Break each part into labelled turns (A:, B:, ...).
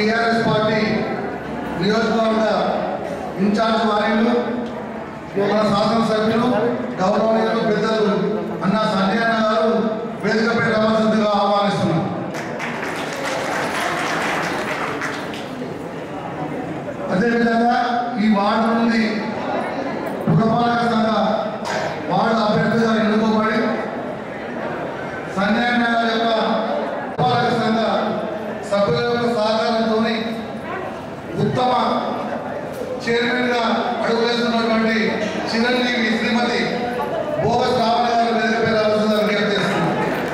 A: TRS party నియోజకవర్గ incharge వారిలు మన శాసనసభ్యులు గౌరవనీయులు పెద్దలు అన్న సంజయ్ అన్న గారు వేదికపై రావాల్సిందిగా ఆహ్వానిస్తున్నాం అదేవిధంగా ఈ వార్డు నుండి పురపాలక సంఘ వార్డు అభ్యర్థిగా ఎన్నుకోబడి సంజయ్ నగర్ యొక్క పురపాలక సంఘ సభ్యుల యొక్క సహకారంతో ఉత్తమ చైర్మన్ గా అడుగులేస్తున్నటువంటి చిరంజీవి శ్రీమతి బోగస్ రావణ గారు వేదికపై రావాల్సిందిగా విజ్ఞప్తి చేస్తున్నాం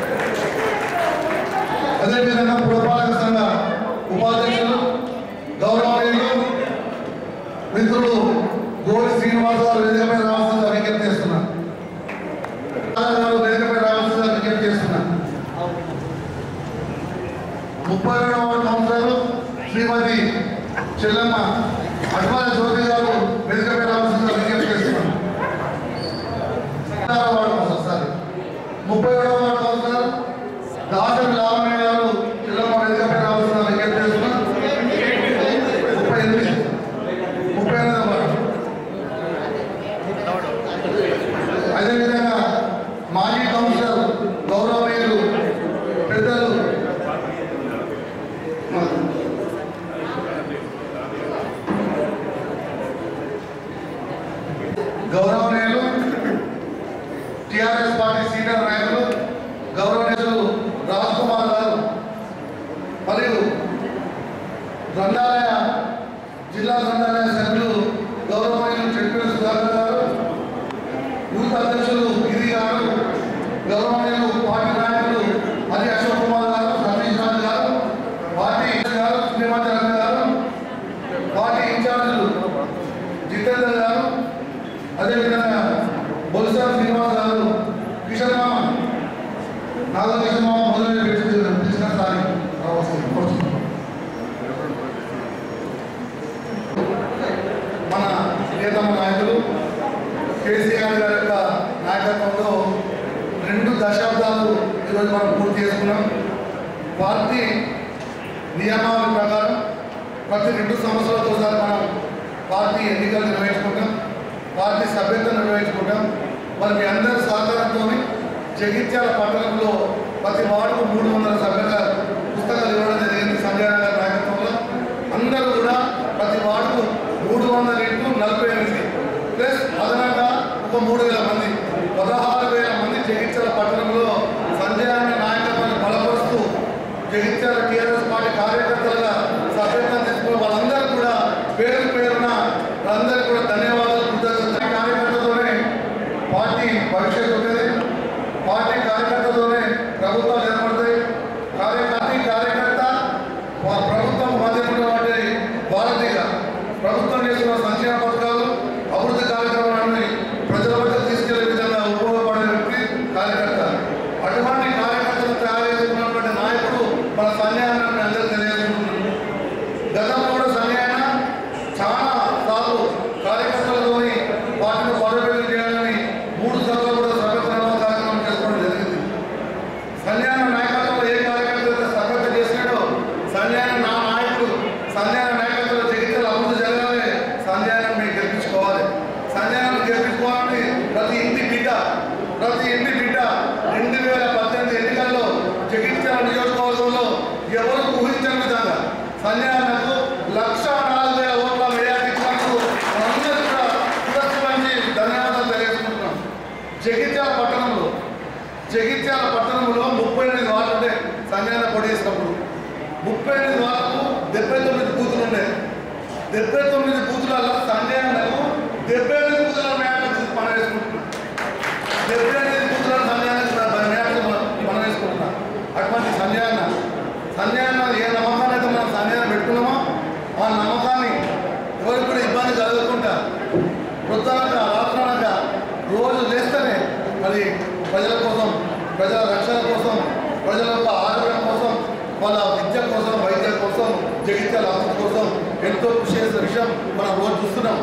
A: అదేవిధంగా పురపాలక సంఘ ఉపాధ్యక్షులు గౌరవనీయులు మిత్రులు గోడి శ్రీనివాస్ గారు వేదికపై రావాల్సిందిగా విజ్ఞప్తి చేస్తున్నాను గారు వేదికపై రావాల్సిందిగా విజ్ఞప్తి చేస్తున్నాను ముప్పై ఏడవ కౌన్సిలర్ శ్రీమతి చెల్లమ్మ అడ్వాల జ్యోతి గారు వేదికపై రావాల్సిందిగా విజ్ఞప్తి చేస్తున్నాను వార్డు ఒకసారి ముప్పై ఏడవ వార్డు కౌన్సిలర్ దాసరి లావణ్య గారు చెల్లమ్మ వేదికపై రావాల్సిందిగా విజ్ఞప్తి చేస్తున్నాను ముప్పై ఎనిమిది ముప్పై ఎనిమిదవ వార్డు అదేవిధంగా మాజీ కౌన్సిలర్ గౌరవనీయులు పెద్దలు గౌరవనీయులు టిఆర్ఎస్ పార్టీ సీనియర్ నాయకులు గౌరవనీయులు రాజ్ కుమార్ గారు మరియు గ్రంథాలయ జిల్లా గ్రంథాలయ సభ్యులు గౌరవనీయులు చెట్టు సుధాకర్ గారు యూత్ అధ్యక్షులు గిరి గారు గౌరవనీయులు పార్టీ నాయకులు హరి అశోక్ కుమార్ గారు సతీష్ రాజు గారు పార్టీ గారు శ్రీమతి రత్న గారు పార్టీ ఇన్ఛార్జీలు జితేందర్ గారు అదేవిధంగా బొలిసా శ్రీనివాస్ గారు కిషన్ మామ నాగ కిషన్ మామ మొదలైన కృష్ణ స్థాయి కోరుతున్నాం మన ప్రియతమ నాయకులు కేసీఆర్ గారి యొక్క నాయకత్వంలో రెండు దశాబ్దాలు ఈరోజు మనం పూర్తి చేసుకున్నాం పార్టీ నియమాల ప్రకారం ప్రతి రెండు సంవత్సరాలకు ఒకసారి మనం పార్టీ ఎన్నికలు నిర్వహించుకుంటాం పార్టీ సభ్యత్వం నిర్వహించుకుంటాం మరి మీ అందరి సహకారంతో జగిత్యాల పట్టణంలో ప్రతి వార్డుకు మూడు వందల సభ్యుల పుస్తకాలు ఇవ్వడం జరిగింది సంజయ్ గారి నాయకత్వంలో అందరూ కూడా ప్రతి వార్డుకు మూడు వందల ఇంటూ నలభై ఎనిమిది ప్లస్ అదనంగా ఒక మూడు వేల మంది పదహారు వేల మంది జగిత్యాల పట్టణంలో సంజయ్ అన్న నాయకత్వాన్ని బలపరుస్తూ జగిత్యాల టీఆర్ఎస్ పార్టీ కార్యకర్తలుగా సభ్యత్వం తీసుకున్న వాళ్ళందరూ కూడా పేరు పేరున వాళ్ళందరికీ కూడా ధన్యవాదాలు కృతజ్ఞతలు ఈ కార్యకర్తతోనే పార్టీ భవిష్యత్తు ఉంటుంది పార్టీ కార్యకర్తతోనే ప్రభుత్వాలు ఏర్పడతాయి కార్య పార్టీ కార్యకర్త వా- ప్రభుత్వం మధ్య ఉన్నటువంటి వారధిగా ప్రభుత్వం చేస్తున్న సంక్షేమ పథకాలు అభివృద్ధి కార్యక్రమాన్ని ప్రజల వద్ద తీసుకెళ్లే విధంగా ఉపయోగపడే వ్యక్తి కార్యకర్త అటువంటి కార్యకర్తలు తయారు చేసుకున్నటువంటి నాయకుడు మన సన్యాయాన్ని అందరూ తెలియజేసుకుంటున్నాం గతంలో కూడా సన్యాయన చాలా సార్లు కార్యకర్తలతోని పార్టీని బలోపేతం చేయాలని మూడు సార్లు కూడా సభ్యత్వ కార్యక్రమం చేసుకోవడం జరిగింది సంధ్యాన నాయకత్వంలో ఏ కార్యకర్త అయితే సభ్యత చేసినాడో సంధ్యాన నా నాయకుడు సంధ్యాన నాయకత్వంలో జగిత్యాల అభివృద్ధి జరగాలి సంధ్యానం మీరు గెలిపించుకోవాలి సంధ్యానం గెలిపించుకోవాలని ప్రతి ఇంటి బిడ్డ ప్రతి ఇంటి బిడ్డ రెండు వేల పద్దెనిమిది ఎన్నికల్లో జగిత్యాల నియోజకవర్గంలో ఎవరు ఊహించని విధంగా సంధ్యానకు లక్ష నాలుగు వేల ఓట్ల మెజార్టీ ఇచ్చినందుకు మనందరూ కూడా పురస్కరించి ధన్యవాదాలు తెలియజేసుకుంటున్నాం జగిత్యాల పట్టణంలో జగిత్యాల పట్టణంలో ముప్పై ఎనిమిది వార్డు ఉండే సంజయన పొడి చేసినప్పుడు ముప్పై ఎనిమిది వార్డుకు డెబ్బై తొమ్మిది బూతులు ఉండే డెబ్బై తొమ్మిది బూతులలో సంజయనకు డెబ్బై ఎనిమిది బూతుల మేరకు పని వేసుకుంటున్నాం డెబ్బై ఎనిమిది బూతులను సంజయన మేరకు మనం వేసుకుంటున్నాం అటువంటి సంజయన సంజయన ఏ నమ్మకాన్ని అయితే మనం సంజయన పెట్టుకున్నామో ఆ నమ్మకాన్ని ఎవరికి కూడా ఇబ్బంది కలగకుండా వృద్ధనక రాత్రనక రోజు లేస్తేనే మరి ప్రజల కోసం ప్రజల రక్షణ కోసం ప్రజల యొక్క ఆరోగ్యం కోసం వాళ్ళ విద్య కోసం వైద్యం కోసం జగిత్యాల అభివృద్ధి కోసం ఎంతో కృషి చేసిన విషయం మనం రోజు చూస్తున్నాం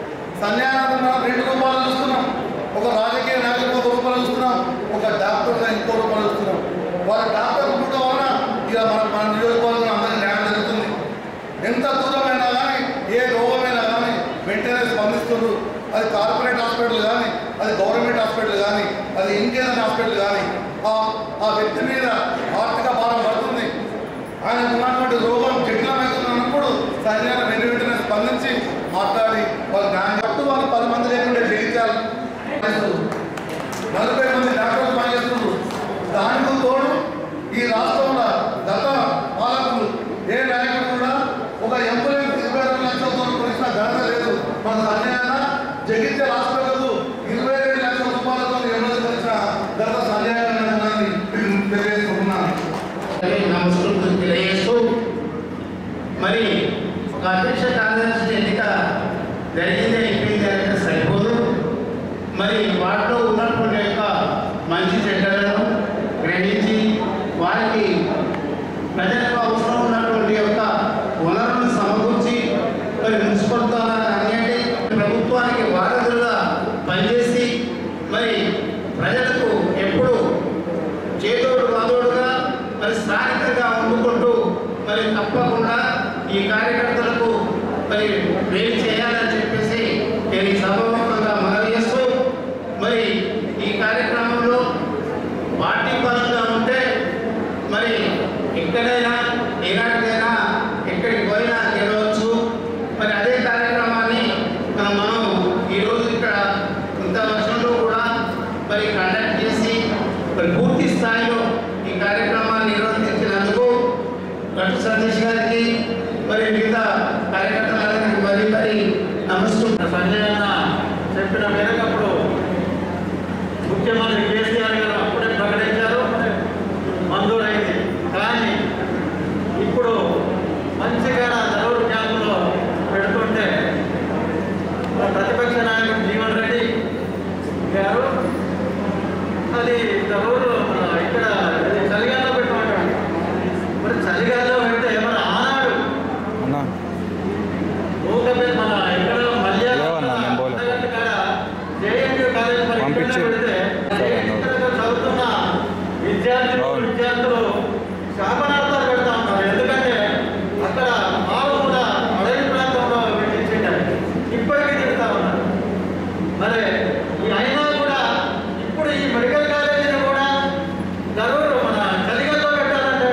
A: సన్యాసం మనం రెండు రూపాయలు చూస్తున్నాం ఒక రాజకీయ నాయకుడు ఒక రూపాయలు చూస్తున్నాం ఒక డాక్టర్గా ఇంకో రూపాయలు చూస్తున్నాం వాళ్ళ డాక్టర్ పుట్టడం వలన ఇక మన మన నియోజకవర్గంలో అందరికీ న్యాయం జరుగుతుంది ఎంత దూరమైనా కానీ ఏ రోగమైనా కానీ వెంటనే స్పందిస్తున్నారు అది కార్పొరేట్ హాస్పిటల్ కానీ అది గవర్నమెంట్ హాస్పిటల్ కానీ అది ఇంకేదైనా హాస్పిటల్ కానీ ఆ ఆ వ్యక్తి మీద ఆర్థిక భారం పడుతుంది ఆయన ఉన్నటువంటి రోగం జటిలమవుతున్నప్పుడు సరైన వెను వెంటనే స్పందించి మాట్లాడి వాళ్ళు న్యాయం చెప్తూ వాళ్ళు పది మంది లేకుండా జయించాలి నలభై మంది డాక్టర్లు పనిచేస్తున్నారు దానికి తోడు ఈ రాష్ట్రంలో గత పాలకులు ఏ నాయకుడు కూడా ఒక ఎంప్లాయీ ఇరవై రెండు లక్షలతో కొలిసిన ఘనత లేదు మన సంజయన జగిత్యాల హాస్పిటల్ ఇరవై రెండు లక్షల రూపాయలతో ఎంప్లాయీ కొలిసిన గత సంజయ్ తెలియజేస్తున్నాను
B: నమస్కృతులు తెలియజేస్తూ మరి ఒక అధ్యక్ష కార్యదర్శి ఎన్నిక జరిగింది అయిపోయింది అంటే సరిపోదు మరి వాటిలో ఉన్నటువంటి యొక్క మంచి చెడ్డలను గ్రహించి వారికి ప్రజలకు అవసరం ఉన్నటువంటి యొక్క వనరులను సమకూర్చి మరి మున్సిపల్ ద్వారా కానివ్వండి ప్రభుత్వానికి వారధులుగా పనిచేసి మరి ప్రజలకు ఎప్పుడు చేదోడు వాదోడుగా మరి స్థానికంగా వండుకుంటూ మరి తప్పకుండా ఈ కార్యకర్తలకు మరి మేలు చేయాలని చెప్పేసి నేను ఈ సభాముఖంగా మనవి చేస్తూ మరి ఈ కార్యక్రమంలో పార్టీ పరంగా ఉంటే మరి ఎక్కడైనా ఏనాటికైనా ఎక్కడికి పోయినా గెలవచ్చు మరి అదే కార్యక్రమాన్ని మనం మనం ఈరోజు ఇక్కడ ఇంత వర్షంలో కూడా మరి కండక్ట్ చేసి మరి పూర్తి స్థాయిలో ఈ కార్యక్రమాన్ని నిర్వహించినందుకు గట్టు సతీష్ గారికి మరి మిగతా కార్యకర్తలందరికీ మరి మరి నమస్కారం
C: సంజయ్ అన్న చెప్పిన మేరకు అప్పుడు ముఖ్యమంత్రి కేసీఆర్ గారు అప్పుడే ప్రకటించారు మంజూరైంది కానీ ఇప్పుడు మంచిగా ధరూరు క్యాంపులో పెడుతుంటే మన ప్రతిపక్ష నాయకుడు జీవన్ రెడ్డి గారు అది ధరూరు మన ఇక్కడ ఇది చలిగాల్లో పెట్టమంటాడు మరి చలిగాల్లో పెడితే మరి ఆనాడు
D: అన్నా
C: ఊరికే మన ఇక్కడ మల్యాల
D: లేవన్నా, నేను పోలే.
C: కొండగట్టు కాడ JNU కాలేజ్ మరి
D: పంపించు.
C: ఇక్కడనే పెడితే
D: సరే, అన్న.
C: ఇక్కడ చదువుతున్న విద్యార్థులు
D: అవును.
C: విద్యార్థులు శాపనార్థాలు పెడతా ఉన్నారు ఎందుకంటే అక్కడ మాలు కూడా అడవి ప్రాంతంలో పెట్టించారు ఇప్పటికీ తిడతా ఉన్నారు మరి ఈ అయినా కూడా ఇప్పుడు ఈ మెడికల్ కాలేజీని కూడా జరూరు మన చలిగల్లో పెట్టాలంటే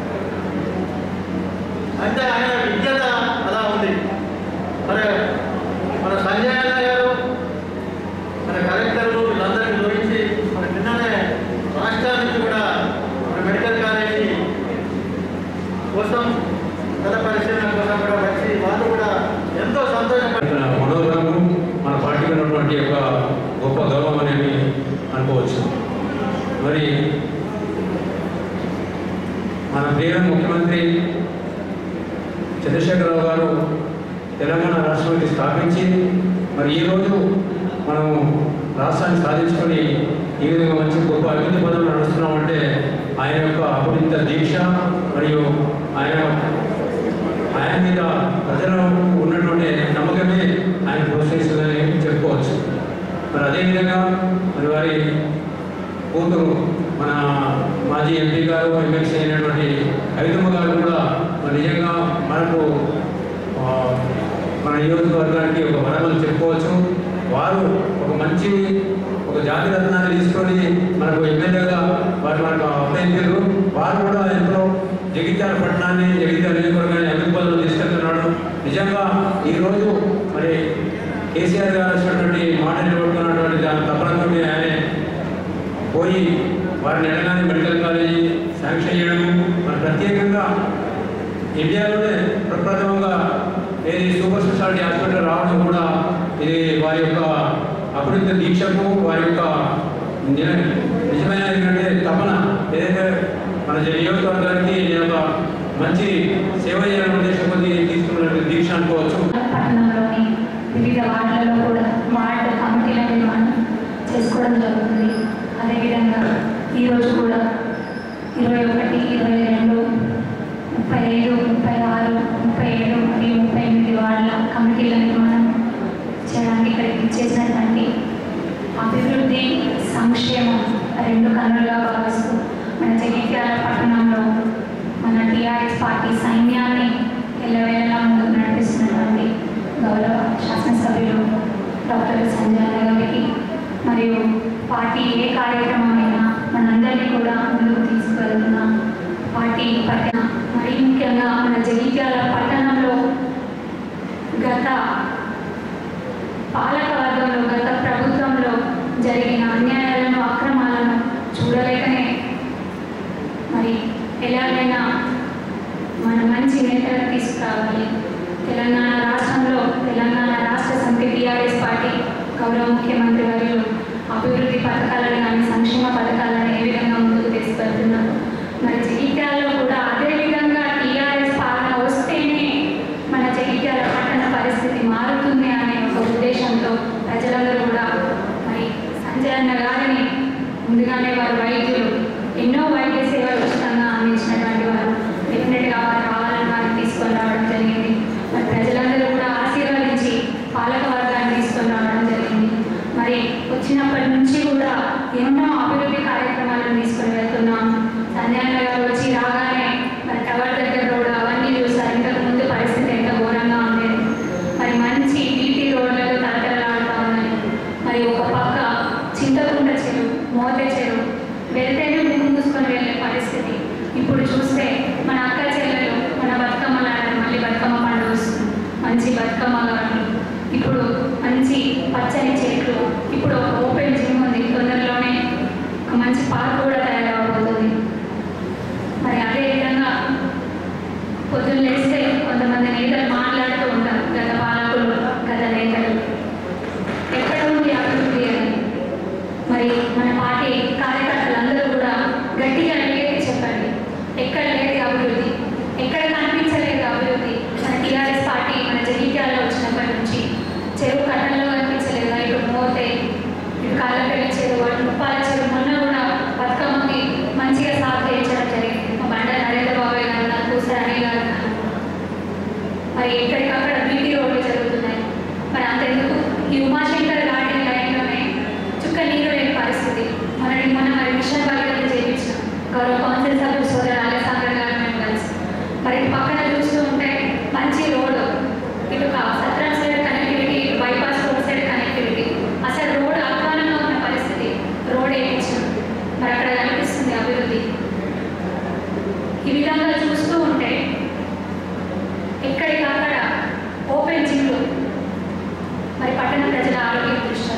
C: అంటే ఆయన విద్యత అలా ఉంది మరి మన సంజయ్ అన్న గారు మన కలెక్టర్లు వీళ్ళందరికీ చూపించి మన నిన్ననే రాష్ట్రానికి కూడా మన మెడికల్ కాలేజీ కోసం ధర పరిశీలన కోసం కూడా వచ్చి వాళ్ళు కూడా ఎంతో సంతోషపడి
E: మన మనోధర్మం మన పార్టీకి ఉన్నటువంటి యొక్క గొప్ప గౌరవం అనేది అనుకోవచ్చు మరి మన ప్రియ ముఖ్యమంత్రి చంద్రశేఖరరావు గారు తెలంగాణ రాష్ట్రానికి స్థాపించి మరి ఈరోజు మనం రాష్ట్రాన్ని సాధించుకొని ఈ విధంగా మంచి గొప్ప అభివృద్ధి పనులు నడుస్తున్నామంటే ఆయన యొక్క అపరిత దీక్ష మరియు ఆయన ఆయన మీద ప్రజలకు ఉన్నటువంటి నమ్మకమే ఆయన ప్రోత్సహిస్తుందని చెప్పుకోవచ్చు మరి అదేవిధంగా మరి వారి కూతురు మన మాజీ ఎంపీ గారు ఎమ్మెల్సీ అయినటువంటి కవితమ్మ గారు కూడా మరి నిజంగా మనకు ఆ, మన నియోజకవర్గానికి ఒక వరమని చెప్పుకోవచ్చు వారు ఒక మంచి ఒక జాతి రత్నాన్ని తీసుకొని మనకు ఎమ్మెల్యేగా వారు మనకు అభ్యర్థులు వారు కూడా ఎంతో జగిత్యాల పట్టణాన్ని జగిత్యాల నియోజకవర్గాన్ని అభివృద్ధి పనులు తీసుకెళ్తున్నాడు నిజంగా ఈరోజు మరి కేసీఆర్ గారు వచ్చినటువంటి మాట నిలబడుతున్నటువంటి దాని తపనతో ఆయన పోయి వారిని ఎడగానే మెడికల్ కాలేజీ శాంక్షన్ చేయడము మరి ప్రత్యేకంగా ఇండియాలోనే ప్రప్రథమంగా ఏది సూపర్ స్పెషాలిటీ హాస్పిటల్ రావడం కూడా ఇది వారి యొక్క అభివృద్ధి దీక్షకు వారి యొక్క నిజ- నిజమైన ఏంటంటే తపన ఏదైతే మన నియోజకవర్గానికి నేను ఒక మంచి సేవ చేయాలనే ఉద్దేశంతో తీసుకున్నటువంటి దీక్ష అనుకోవచ్చు
F: పట్టణంలోని వివిధ వార్డులలో కూడా వార్డు కమిటీల నిర్మాణం చేసుకోవడం జరుగుతుంది అదేవిధంగా ఈరోజు కూడా ఇరవై ఒకటి ఇరవై రెండు ముప్పై ఐదు ముప్పై ఆరు ముప్పై ఏడు మరియు ముప్పై ఎనిమిది వార్డుల కమిటీల నిర్మాణం చేయడానికి ఇక్కడికి ఇచ్చేసినటువంటి అభివృద్ధి సంక్షేమం రెండు కన్నులుగా భావిస్తూ మన జగిత్యాల పట్టణంలో మన టీఆర్ఎస్ పార్టీ సైన్యాన్ని ఎల్లవేళలా డాక్టర్ సంజయ్ అన్న గారికి మరియు పార్టీ ఏ కార్యక్రమమైనా మనందరినీ కూడా ముందుకు తీసుకువెళ్తున్న పార్టీ పట్టణ మరి ముఖ్యంగా మన జగిత్యాల పట్టణంలో గత పాలక వర్గంలో గత ప్రభుత్వంలో జరిగిన అన్యాయాలను అక్రమాలను చూడలేకనే మరి ఎలాగైనా మన మంచి నేతలను తీసుకురావాలి తెలంగాణ రాష్ట్రంలో తెలంగాణ రాష్ట్ర సమితి టీఆర్ఎస్ పార్టీ గౌరవ ముఖ్యమంత్రి వర్యులు అభివృద్ధి పథకాలను కానీ సంక్షేమ పథకాలను ఏ విధంగా ముందుకు తీసుకెళ్తున్నారు మరి జగిత్యాలలో కూడా అదే విధంగా టీఆర్ఎస్ పాలన వస్తేనే మన జగిత్యాల పట్టణ పరిస్థితి మారుతుంది అనే ఒక ఉద్దేశంతో ప్రజలందరూ కూడా మరి సంజయ్ అన్న గారిని ముందుగానే వారు వైద్యులు ఎన్నో వైద్య సేవలు ఉచితంగా అందించినటువంటి వారు డెఫినెట్గా వారు రావాలని వారిని తీసుకొని రావడం జరిగింది మరి ప్రజలందరూ కూడా ఆశీర్వదించి పాలక వర్గాన్ని తీసుకొని రావడం జరిగింది మరి వచ్చినప్పటి నుంచి కూడా ఎన్నో అభివృద్ధి కార్యక్రమాలను తీసుకొని వెళ్తున్నాం సంజయ్ అన్న గారు వచ్చి రాగానే మరి టవర్ దగ్గర రోడ్ అవన్నీ చూసారు ఇంతకు ముందు పరిస్థితి ఎంత ఘోరంగా ఉండేది మరి మంచి బీటీ రోడ్లలో తలతలలాడుతూ ఉన్నాయి మరి ఒక పక్క చింతకుండ చెరువు మోత చెరువు వెళ్తేనే ముక్కు మూసుకొని వెళ్ళే పరిస్థితి ఇప్పుడు చూస్తే మన అక్క చెల్లెలు మన బతుకమ్మలు ఆడడం మళ్ళీ బతుకమ్మ పండుగ వస్తుంది మంచి బతుకమ్మ గారు ఇప్పుడు మంచి పచ్చని చెట్లు ఇప్పుడు ఒక ఓపెన్ జిమ్ ఉంది తొందరలోనే ఒక మంచి పార్క్ కూడా తయారవబోతుంది మరి అదే విధంగా పొద్దున్న లేస్తే కొంతమంది నేతలు మాట్లాడుతూ ఉంటారు గత పాలకులు గత నేతలు ఎక్కడ ఉంది అభివృద్ధి అని మరి మన పార్టీ కార్యకర్తలందరూ కూడా గట్టిగా అడిగేది చెప్పండి ఎక్కడ లేదు అభివృద్ధి ఎక్కడ కనిపించలేదు అభివృద్ధి మన టీఆర్ఎస్ పార్టీ మన జగిత్యాలలో వచ్చినప్పటి నుంచి చెరువు కట్టంలో కనిపించలేదు ఇటు మోతే ఇటు కాళ్ళపల్లి చెరువు అటు ముప్పాల చెరువు మొన్న కూడా బతుకమ్మకి మంచిగా సాగు చేయించడం జరిగింది మా బండ నరేంద్ర బాబాయ్ గారు నాకు కూసారు అనిల్ గారు ఉన్నారు. మరి ఎక్కడికక్కడ బీటీ రోడ్లు జరుగుతున్నాయి మరి అంతెందుకు ఈ ఉమాశంకర్ గార్డెన్ లైన్లోనే చుక్క నీరు లేని పరిస్థితి మనని మొన్న మరి మిషన్ భగీరథ చేయించాం గౌరవ కౌన్సిల్ సభ్యులు సోదరు అలెసాందర్ గారు మేము కలిసి మరి ఇటు పక్కన చూస్తూ ఉంటే మంచి రోడ్డు ఇటు కా- సత్రం సైడ్ కనెక్టివిటీ ఇటు బైపాస్ రోడ్ సైడ్ కనెక్టివిటీ అసలు రోడ్ అధ్వానంగా ఉన్న పరిస్థితి రోడ్ వేయించాం మరి అక్కడ కనిపిస్తుంది అభివృద్ధి ఈ విధంగా చూస్తూ ఉంటే ఎక్కడికక్కడ ఓపెన్ జిమ్లు మరి పట్టణ ప్రజల ఆరోగ్యం దృష్ట్యా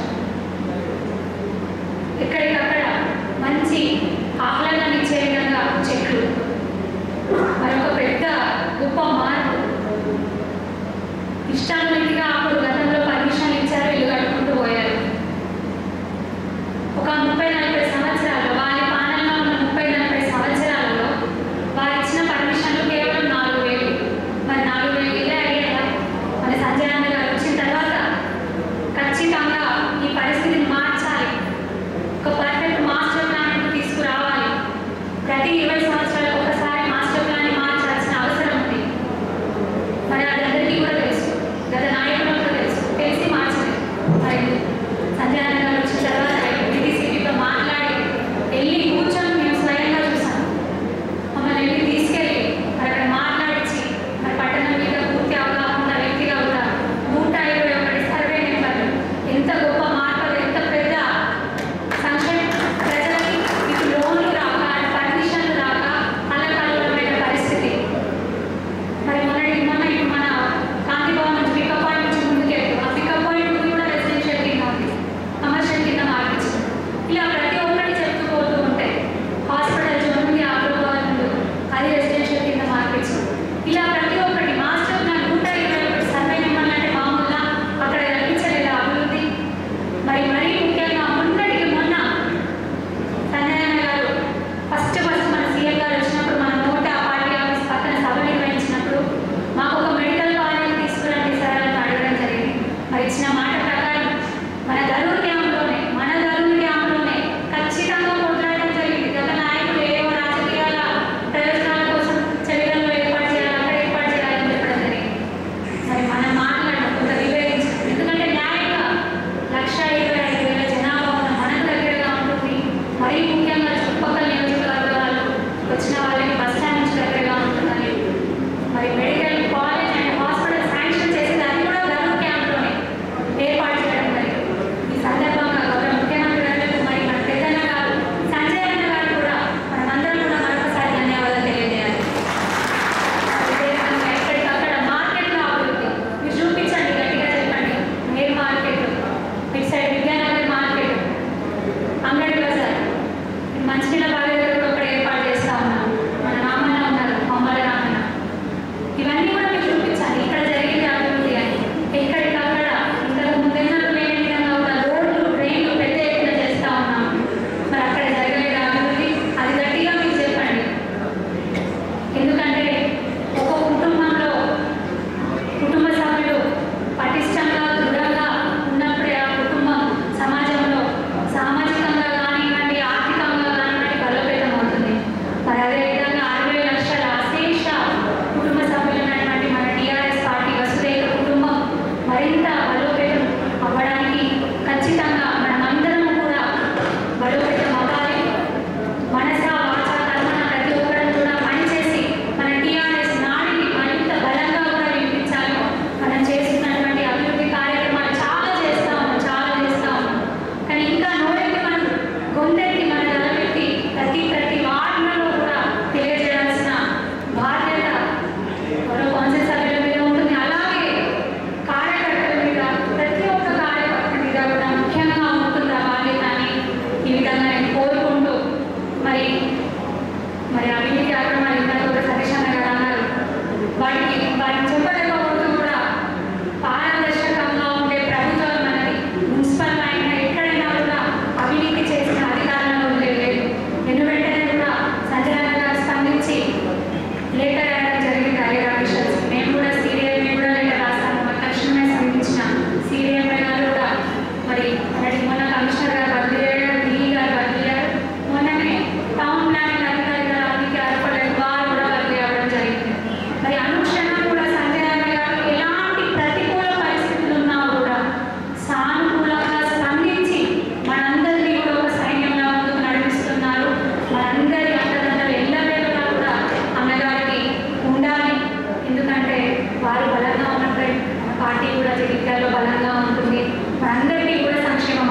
F: ఎక్కడికక్కడ మంచి ఆహ్లాదాన్ని ఇచ్చే విధంగా చెట్లు మరొక పెద్ద గొప్ప మార్పు ఇష్టానురీతిగా అప్పుడు గతంలో పర్మిషన్ ఇచ్చారు ఇల్లు కట్టుకుంటూ పోయారు ఒక ముప్పై నలభై సంవత్సరాలు వారి పాలనలో ఉన్న ముప్పై నలభై సంవత్సరాలలో వారు ఇచ్చిన పర్మిషన్లు కేవలం నాలుగు వేలు మరి నాలుగు వేలు ఇల్లే అయ్యాయా మన సంజయ్ అన్న గారు వచ్చిన తర్వాత ఖచ్చితంగా ఈ పరిస్థితిని మార్చాలి ఒక పర్ఫెక్ట్ మాస్టర్ ప్లాన్ తీసుకురావాలి ప్రతి ఇరవై సంవత్సరాలకు ఒకసారి మాస్టర్ ప్లాన్ మార్చాల్సిన అవసరం ఉంది మరి అది అందరికీ కూడా తెలుసు గత నాయకుల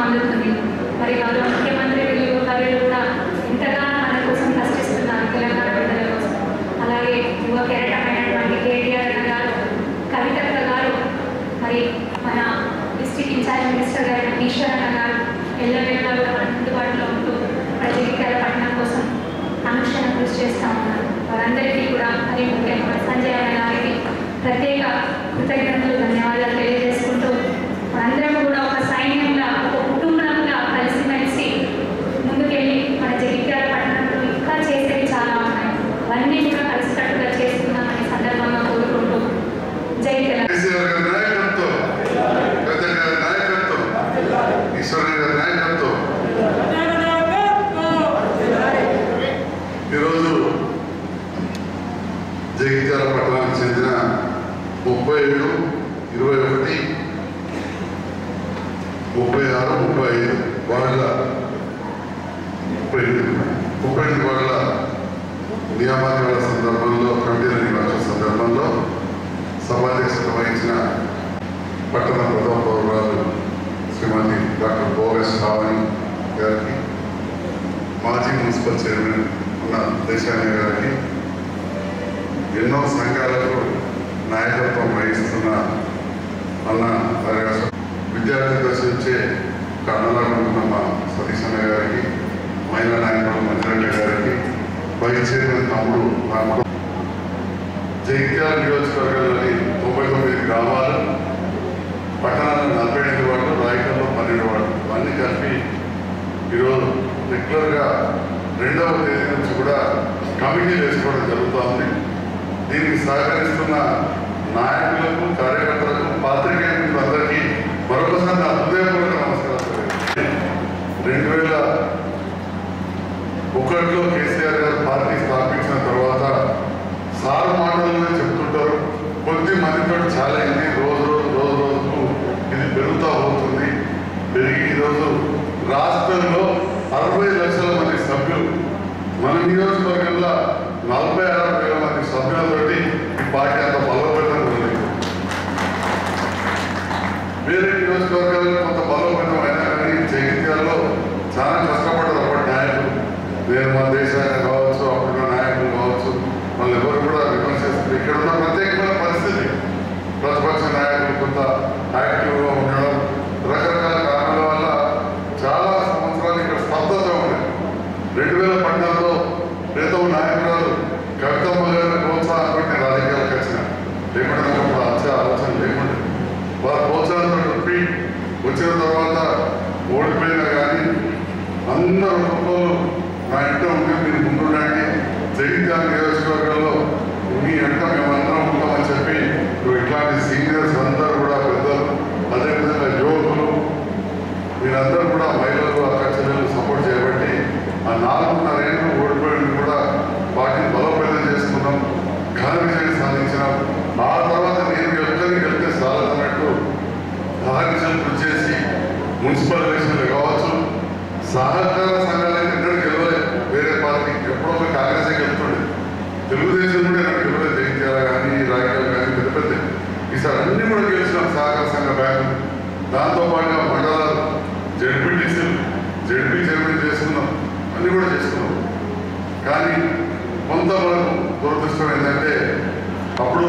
F: అందుతుంది మరి గౌరవ ముఖ్యమంత్రి వీళ్ళు వర్యులు కూడా ఎంతగానో మన కోసం కష్టిస్తున్నారు తెలంగాణ బిడ్డల కోసం అలాగే యువ కెరటమైనటువంటి కేటీఆర్ అన్న గారు కవితక్క గారు మరి మన డిస్ట్రిక్ట్ ఇన్ఛార్జ్ మినిస్టర్ గారు ఈశ్వర్ అన్న గారు ఎల్లవేళ కూడా మన అందుబాటులో ఉంటూ ప్రజల పట్టణం కోసం అనుక్షణం కృషి చేస్తూ ఉన్నారు వారందరికీ కూడా మరి ముఖ్యంగా మన సంజయ్ అన్న గారికి ప్రత్యేక కృతజ్ఞతలు ధన్యవాదాలు తెలియజేసుకుంటూ మనందరం కూడా ఒక సైన్యంగా ఒక కుటుంబంగా కలిసిమెలిసి ముందుకెళ్ళి మన జగిత్యాల పట్టణంలో ఇంకా చేసేవి చాలా ఉన్నాయి అవన్నీ కూడా కలిసికట్టుగా చేసుకుందామని సందర్భంగా కోరుకుంటూ జై తెలంగాణ
D: కేసీఆర్ గారి నాయకత్వం కవిత గారి నాయకత్వం ఈశ్వరన్ గారి నాయకత్వం ఈరోజు జగిత్యాల పట్టణానికి చెందిన ముప్పై ఏడు ఇరవై ఒకటి ముప్పై ఆరు ముప్పై ఐదు వాళ్ళ ముప్పై ఎనిమిది ముప్పై ఎనిమిది వాళ్ళ నియామకాల సందర్భంలో కమిటీల నియామకాల సందర్భంలో సభాధ్యక్షత వహించిన పట్టణ ప్రథమ పౌరురాలు శ్రీమతి డాక్టర్ బోగస్ శ్రావణి గారికి మాజీ మున్సిపల్ చైర్మన్ ఉన్న దేశాని గారికి ఎన్నో సంఘాలకు నాయకత్వం వహిస్తున్న అన్న హరియాస విద్యార్థి దశ నుంచే కర్ణాటక ఉన్న మా సతీష్ అన్న గారికి మహిళా నాయకుడు మంచిరెడ్డి గారికి వైస్ చైర్మన్ తమ్ముడు నాకు జగిత్యాల నియోజకవర్గంలోని తొంభై తొమ్మిది గ్రామాలు పట్టణాల్లో నలభై ఎనిమిది వార్డు రాయకల్లో పన్నెండు వార్డు అన్నీ కలిపి ఈరోజు రెగ్యులర్గా రెండవ తేదీ నుంచి కూడా కమిటీలు వేసుకోవడం జరుగుతోంది దీనికి సహకరిస్తున్న నాయకులకు కార్యకర్తలకు పాత్రికేయులకు అందరికీ మరొకసారి నా హృదయపూర్వక నమస్కారం రెండు వేల ఒకటిలో కేసీఆర్ గారు పార్టీ స్థాపించిన తర్వాత సార్ మాటల్లో చెప్తుంటారు కొద్ది మందితో చాలా అయింది రోజు రోజు రోజు రోజుకు ఇది పెరుగుతూ పోతుంది పెరిగి ఈరోజు రాష్ట్రంలో అరవై లక్షల మంది సభ్యులు మన నియోజకవర్గంలో నలభై ఆరు వేల మంది సభ్యులతోటి ఈ పార్టీ అంత బలోపేతంగా ఉంది వేరే నియోజకవర్గాల్లో కొంత బలోపేతం అయినా కానీ జగిత్యాలలో చాలా కష్టపడ్డారు అప్పటి నాయకులు నేను మా దేశాన్ని కావచ్చు అప్పుడున్న నాయకులు కావచ్చు వాళ్ళు ఎవరు కూడా విమర్శిస్తారు ఇక్కడ ఉన్న ప్రత్యేకమైన పరిస్థితి ప్రతిపక్ష నాయకులు కొంత యాక్టివ్గా ఉండడం రకరకాల కారణాల వల్ల చాలా సంవత్సరాలు ఇక్కడ స్తబ్దత ఉంది రెండు వేల పద్నాలుగులో ప్రీతం నాయకురాలు కవితమ్మ గారి ప్రోత్సాహంతో నేను రాజకీయాలకు వచ్చిన లేకుండా నాకు అప్పుడు వచ్చే ఆలోచన లేకుండా వారి ప్రోత్సాహంతో చెప్పి వచ్చిన తర్వాత ఓడిపోయినా కానీ అందరూ ఒక్కొక్కరు నా ఇంట ఉండి మీరు ముందుండండి జగిత్యాల నియోజకవర్గంలో మీ వెంట మేమందరం ఉంటామని చెప్పి ఇప్పుడు ఇట్లాంటి సీనియర్స్ అందరూ కూడా పెద్దలు అదేవిధంగా యువకులు మీరందరూ కూడా మహిళలు అక్క చెల్లెలు సపోర్ట్ చేయబట్టి ఆ నాలుగున్నర ఏళ్ళు ఓడిపోయింది కూడా వాటిని బలోపేతం చేసుకున్నాం ఘన విజయం సాధించినాం ఆ తర్వాత నేను ఎక్కడికి వెళ్తే సాలదన్నట్టు సహకరించలు కృషి చేసి మున్సిపల్ ఎలక్షన్లు కావచ్చు సహకార సంఘాలు అయితే ఎన్నడూ గెలవలేదు వేరే పార్టీ ఎప్పుడో ఒక కాంగ్రెస్ గెలుతుండే తెలుగుదేశం కూడా నాకు గెలవలేదు జగిత్యాల కానీ రాజకీయాలు కానీ పెద్ద పెద్ద ఈసారి అన్ని కూడా గెలిచినాం సహకార సంఘ బ్యాంకు దాంతో పాటుగా మండలాలు జడ్పీటీసీలు జడ్పీ చైర్మన్ చేసుకున్నాం అన్ని కూడా చేసుకున్నాం కానీ కొంత మనకు దురదృష్టం ఏంటంటే అప్పుడు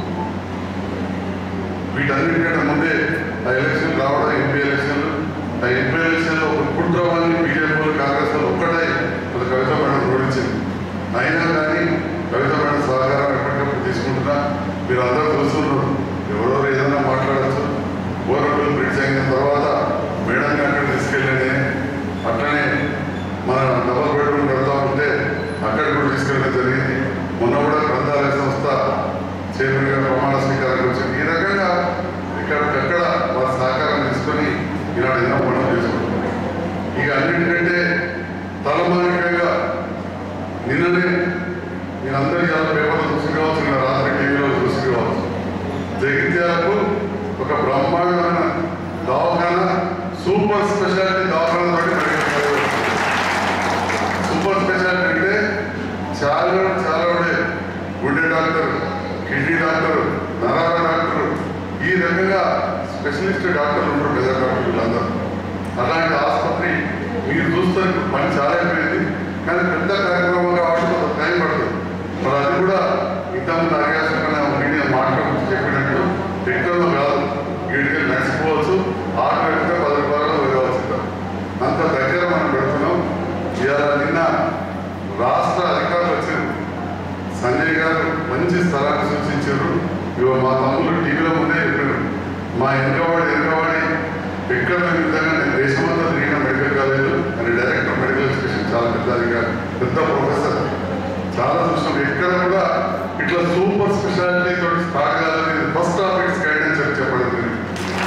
D: వీటన్నిటికంటే ముందే ఆ ఎలక్షన్ రావడం ఎంపీ ఎలక్షన్లు ఆ ఎంపీ ఎలక్షన్లో ఒక కుట్రవాన్ని బీజేపీ కాంగ్రెస్ వాళ్ళు ఒక్కటే మన కవిత మేడం ఓడించింది అయినా కానీ కవిత మేడం సహకారం ఎప్పటికప్పుడు తీసుకుంటున్నా మీరు అందరూ చూస్తున్నారు ఎవరెవరు ఏదైనా మాట్లాడచ్చు ఓరకులు బ్రిడ్జ్ అయిన తర్వాత మేడంని అక్కడ తీసుకెళ్ళండి అట్లనే మన డబల్ బెడ్రూమ్ కడతా ఉంటే అక్కడ కూడా తీసుకెళ్ళడం జరిగింది మొన్న కూడా గ్రంథాలయ సంస్థ చైర్మన్ గారు ప్రమాణ స్వీకారానికి వచ్చింది ఈ రకంగా ఇక్కడికక్కడ వారి సహకారం తీసుకొని ఈనాడు ఎన్నో పనులు చేసుకుంటున్నాం ఇక అన్నిటికంటే తలమానికంగా నిన్ననే మీరందరూ ఇవాళ పేపర్లో చూసి కావచ్చు నిన్న రాత్రి టీవీలో చూసి కావచ్చు జగిత్యాలకు ఒక బ్రహ్మాండమైన దవాఖాన సూపర్ స్పెషాలిటీ దవాఖాన తోటి మెడికల్ కాలేజ్ వచ్చింది. సూపర్ స్పెషాలిటీ అంటే చాలా చాలా ఉండే గుండె డాక్టర్ కిడ్నీ డాక్టర్ నరాల డాక్టర్ ఈ రకంగా స్పెషలిస్ట్ డాక్టర్లు ఉంటారు పెద్ద డాక్టర్లు వీళ్ళందరూ అలాంటి ఆసుపత్రి మీరు చూస్తే పని చాలా అయిపోయింది కానీ పెద్ద కార్యక్రమం కాబట్టి కొంత టైం పడుతుంది మరి అది కూడా ఇంతకుముందు అడిగాల్సిన కన్నా మీడియా మాట్లాడుతూ చెప్పినట్టు ఎక్కడో కాదు వీడికి నడిచిపోవచ్చు ఆరు పెడితే పది రూపాయలు వెళ్ళవచ్చు అంత దగ్గర మనం పెడుతున్నాం ఇవాళ నిన్న రాష్ట్ర అధికారులు వచ్చారు సంజయ్ గారు మంచి స్థలాన్ని సూచించారు ఇవ మా తమ్ముళ్ళు టీవీలో ముందే చెప్పారు మా ఎంకవాడి ఎంకవాడి ఎక్కడ లేని విధంగా నేను దేశమంతా తిరిగిన మెడికల్ కాలేజ్ అని డైరెక్టర్ మెడికల్ ఎడ్యుకేషన్ చాలా పెద్ద అధికారి పెద్ద ప్రొఫెసర్ చాలా చూసాం ఎక్కడ కూడా ఇట్లా సూపర్ స్పెషాలిటీ తోటి స్టార్ట్ కాదని ఫస్ట్ ఆఫ్ ఇట్స్ కైండ్ అని చెప్పి చెప్పడం జరిగింది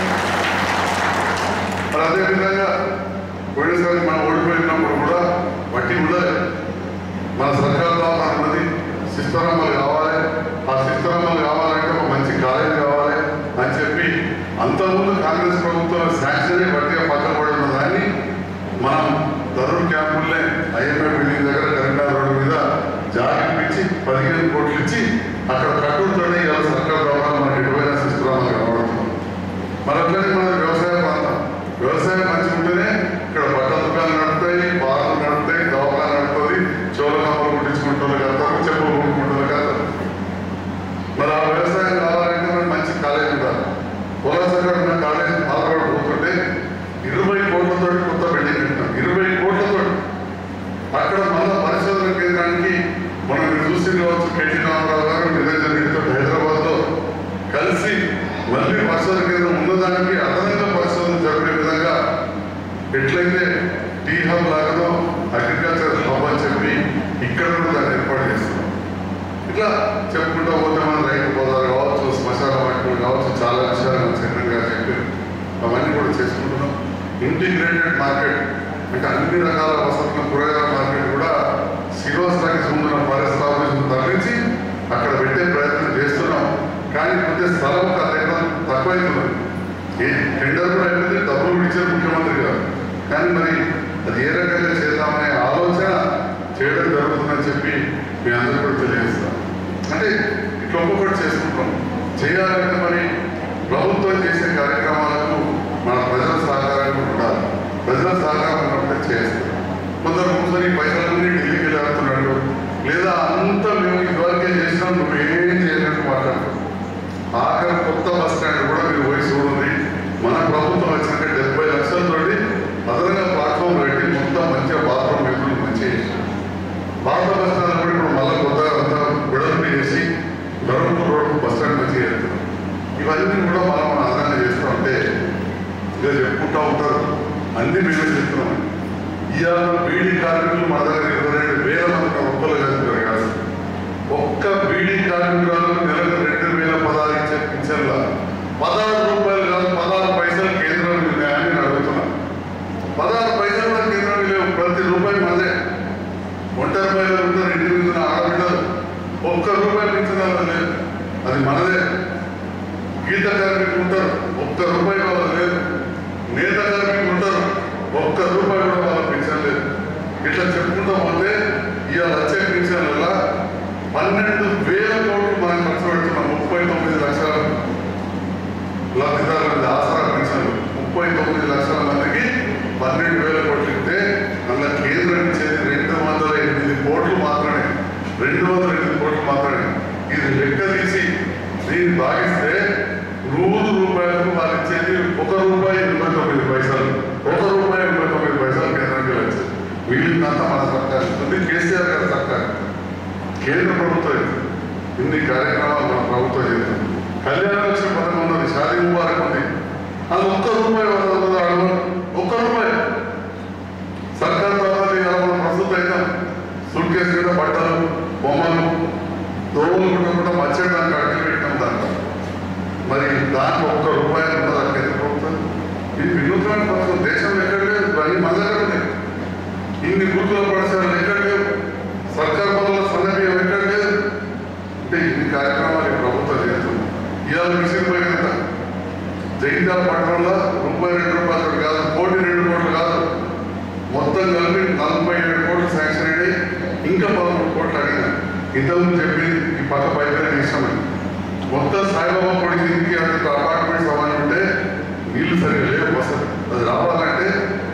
D: మరి అదేవిధంగా పోయినసారి మనం ఓడిపోయినప్పుడు కూడా వడ్డీ ఉండదు మన సర్కార్ దవాఖాన ఉన్నది శిస్తరమ్మలు కావాలి ఆ శిస్తరమ్మలు కావాలంటే ఒక మంచి కాలేజ్ కావాలి అని చెప్పి అంతకుముందు కాంగ్రెస్ ప్రభుత్వం శాంక్షన్ బట్టిగా పక్కన పడి ఉన్న దాన్ని మనం ధరూర్ క్యాంపుల్నే ఐఎంఏ బిల్డింగ్ దగ్గర కరీంనగర్ రోడ్డు మీద జాగ్రత్త ఇచ్చి పదిహేను కోట్లు ఇచ్చి అక్కడ కట్టుడుతోనే ఇలా సర్కార్ దవాఖాన మనకి ఎటువైనా శిస్తరాలు కనబడుతున్నాం మరి అట్లనే మన వ్యవసాయ ప్రాంతం వ్యవసాయం మంచిగా ఉంటేనే ఇక్కడ బట్టల దుకాణాలు నడుపుతాయి బార్లు నడుపుతాయి దవాఖాన నడుపుతుంది చోళ కమ్మలు కుట్టించుకుంటారు కడతారు చెప్పులు కొనుక్కుంటారు కడతారు మరి ఆ వ్యవసాయం కావాలంటే మనకి మంచి కాలేజ్ ఉండాలి పొలాసగడ ఉన్న కాలేజ్ పాల్గొడ పోతుంటే ఇరవై కోట్లతో కొత్త బిల్డింగ్ కట్టినాం ఇరవై కోట్లతో అక్కడ మన పరిశోధన కేంద్రానికి మనం మీరు చూసి కావచ్చు కేటీ రామారావు గారు నిరంజన్ రెడ్డితో హైదరాబాద్ లో కలిసి మళ్ళీ పరిశోధన కేంద్రం ఉన్నదానికి అదనంగా పరిశోధన జరిపే విధంగా ఎట్లయితే టీ హబ్ లాగానో అగ్రికల్చర్ హబ్ అని చెప్పి ఇక్కడ కూడా దాన్ని ఏర్పాటు చేస్తున్నాం ఇట్లా చెప్పుకుంటూ పోతే మన రైతు బజార్ కావచ్చు శ్మశాన వాటికలు కావచ్చు చాలా విషయాలు మన చంద్రన్ గారు చెప్పారు అవన్నీ కూడా చేసుకుంటున్నాం ఇంటిగ్రేటెడ్ మార్కెట్ అంటే అన్ని రకాల వసతుల కూరగాయల మార్కెట్ కూడా శిరోస్థాయికి ముందున్న ఫారెస్ట్ ఆఫీస్ తరలించి అక్కడ పెట్టే ప్రయత్నం చేస్తున్నాం కానీ కొద్దిగా స్థలం దగ్గర తక్కువైతున్నది ఈ టెండర్ కూడా అయిపోయింది డబ్బులు కూడా ఇచ్చారు ముఖ్యమంత్రి గారు కానీ మరి అది ఏ రకంగా చేద్దామనే ఆలోచన చేయడం జరుగుతుందని చెప్పి మీ అందరూ కూడా తెలియజేస్తాం అంటే ఇట్లా ఒక్కొక్కటి చేసుకుంటాం చేయాలంటే మరి ప్రభుత్వం చేసే కార్యక్రమాలకు మన ప్రజల సహకారం కూడా ఉండాలి ప్రజల సహకారం ఉన్నప్పుడే చేస్తాం కొందరు కూర్చొని పైసలన్నీ ఢిల్లీకి వెళ్ళి ఆడుతున్నాడు లేదా అంత మేము ఇదివరకే చేసినాం నువ్వేం చేయనట్టు మాట్లాడుతున్నాం ఆఖరి కొత్త బస్ స్టాండ్ కూడా మీరు పోయి చూడండి మన ప్రభుత్వం వచ్చినాక డెబ్బై లక్షలతోటి అదనంగా ప్లాట్ఫామ్ పెట్టి మొత్తం మంచిగా బాత్రూమ్ పెట్టుకుని మంచిగా చేసినాం పాత బస్ స్టాండ్ కూడా ఇప్పుడు మళ్ళీ కొత్తగా అంతా విడల్పు చేసి ధర్మపూర్ రోడ్ బస్ స్టాండ్ మంచిగా చేస్తున్నాం ఇవన్నీ కూడా మనం అదనంగా చేస్తూ ఉంటే ఇక చెప్పుకుంటూ ఉంటారు అన్ని మేమే చెప్తున్నాం ఇవాళ బీడీ కార్మికులు మన దగ్గర ఇరవై రెండు వేల మంది ఒక్కలు కలిపారు కాదు ఒక్క బీడీ కార్మికురాలకు నెలకు రెండు వేల పదహారు ఇచ్చే పింఛన్ల పదహారు రూపాయలు కాదు పదహారు పైసలు కేంద్రం ఉన్నాయని నేను అడుగుతున్నా పదహారు పైసలు కూడా కేంద్రం లేవు ప్రతి రూపాయి మళ్ళీ ఒంటరి మహిళలు ఉంటారు ఇంటి మీద ఉన్న ఆడబిడ్డలు ఒక్క రూపాయి పింఛన్ లేదు అది మనదే గీత కార్మికులు ఉంటారు ఒక్క రూపాయి వాళ్ళ లేదు నేత కార్మికులు ఉంటారు ఒక్క రూపాయి కూడా వాళ్ళ పింఛన్ లేదు ఇట్లా చెప్పుకుంటూ పోతే ఇవాళ వచ్చే పింఛన్ వల్ల పన్నెండు వేల కోట్లు మనం ఖర్చు పెడుతున్నాం ముప్పై తొమ్మిది లక్షల లబ్ధిదారుల ఆసరా పెన్షన్లు ముప్పై తొమ్మిది లక్షల మందికి పన్నెండు వేల కోట్లు ఇస్తే అందులో కేంద్రం ఇచ్చేది రెండు వందల ఎనిమిది కోట్లు మాత్రమే రెండు వందల ఎనిమిది కోట్లు మాత్రమే ఇది లెక్క తీసి దీన్ని భాగిస్తే నూరు రూపాయలకు వాళ్ళు ఇచ్చేది ఒక రూపాయి ఎనభై తొమ్మిది పైసలు ఒక రూపాయి ఎనభై తొమ్మిది పైసలు కేంద్రానికి వచ్చేది మిగిలినంతా మన సర్కార్ ఇస్తుంది కేసీఆర్ గారి సర్కార్ కేంద్ర ప్రభుత్వం ఇస్తుంది. ఇన్ని కార్యక్రమాలు మన ప్రభుత్వం చేస్తుంది కళ్యాణ లక్ష్మి పథకం ఉన్నది షాదీ ముబారక్ ఉంది అది ఒక్క రూపాయి వంద వందలు అడగను ఒక్క రూపాయి సర్కార్ తర్వాత ఇలా మనం ప్రస్తుతం అయితే సూట్ కేసు కింద బట్టలు బొమ్మలు దోమలు కుట్టకుండా మచ్చడానికి అడ్డు పెట్టినాం దాంట్లో మరి దాంట్లో ఒక్క రూపాయి ఉన్నది అక్కడ కేంద్ర ప్రభుత్వం ఇది వినూత్నమైన పథకం దేశంలో ఎక్కడ లేదు ఇవన్నీ మన దగ్గర ఉన్నాయి ఇన్ని గుర్తుల పాఠశాలలు ఎక్కడ లేవు సర్కార్ పనుల సన్నబియ్యం ఎక్కడ లేదు అంటే ఇన్ని కార్యక్రమాలు ఈ ప్రభుత్వం చేస్తుంది ఇవాళ మిషన్ పోయి కనుక జగిత్యాల పట్టణంలో ముప్పై రెండు రూపాయలు కాదు కోటి రెండు కోట్లు కాదు మొత్తం కలిపి నలభై ఏడు కోట్లు శాంక్షన్ అయ్యి ఇంకా పదమూడు కోట్లు అడిగిన ఇంతకుముందు చెప్పింది ఈ పక్క పైన ఇష్టమని మొత్తం సాయిబాబా పొడి కిందికి అటు అపార్ట్మెంట్స్ అవన్నీ ఉంటే నీళ్లు సరిగా లేవు వస్తుంది అది రావాలంటే